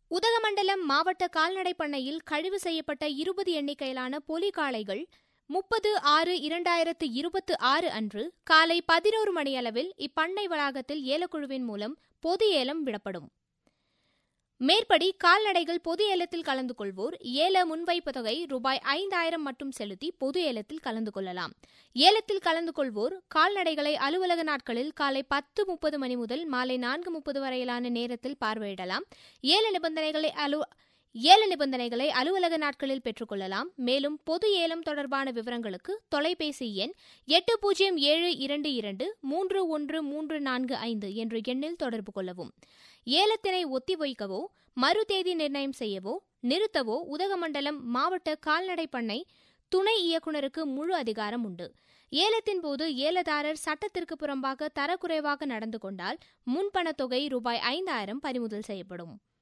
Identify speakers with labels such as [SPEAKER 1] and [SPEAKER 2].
[SPEAKER 1] உதகமண்டலம் மாவட்ட கால்நடை பண்ணையில் கழிவு செய்யப்பட்ட இருபது எண்ணிக்கையிலான பொலி காளைகள் முப்பது ஆறு இரண்டாயிரத்து இருபத்து ஆறு அன்று காலை பதினோரு மணியளவில் இப்பண்ணை வளாகத்தில் ஏலக்குழுவின் மூலம் பொது ஏலம் விடப்படும் மேற்படி கால்நடைகள் பொது ஏலத்தில் கலந்து கொள்வோர் ஏல முன்வைப்பு தொகை ரூபாய் ஐந்தாயிரம் மட்டும் செலுத்தி பொது ஏலத்தில் கலந்து கொள்ளலாம் ஏலத்தில் கலந்து கொள்வோர் கால்நடைகளை அலுவலக நாட்களில் காலை பத்து முப்பது மணி முதல் மாலை நான்கு முப்பது வரையிலான நேரத்தில் பார்வையிடலாம் ஏல நிபந்தனைகளை அலு ஏல நிபந்தனைகளை அலுவலக நாட்களில் பெற்றுக்கொள்ளலாம் மேலும் பொது ஏலம் தொடர்பான விவரங்களுக்கு தொலைபேசி எண் எட்டு பூஜ்ஜியம் ஏழு இரண்டு இரண்டு மூன்று ஒன்று மூன்று நான்கு ஐந்து என்ற எண்ணில் தொடர்பு கொள்ளவும் ஏலத்தினை ஒத்திவைக்கவோ மறு தேதி நிர்ணயம் செய்யவோ நிறுத்தவோ உதகமண்டலம் மாவட்ட கால்நடை பண்ணை துணை இயக்குநருக்கு முழு அதிகாரம் உண்டு ஏலத்தின் போது ஏலதாரர் சட்டத்திற்கு புறம்பாக தரக்குறைவாக நடந்து கொண்டால் முன்பணத் தொகை ரூபாய் ஐந்தாயிரம் பறிமுதல் செய்யப்படும்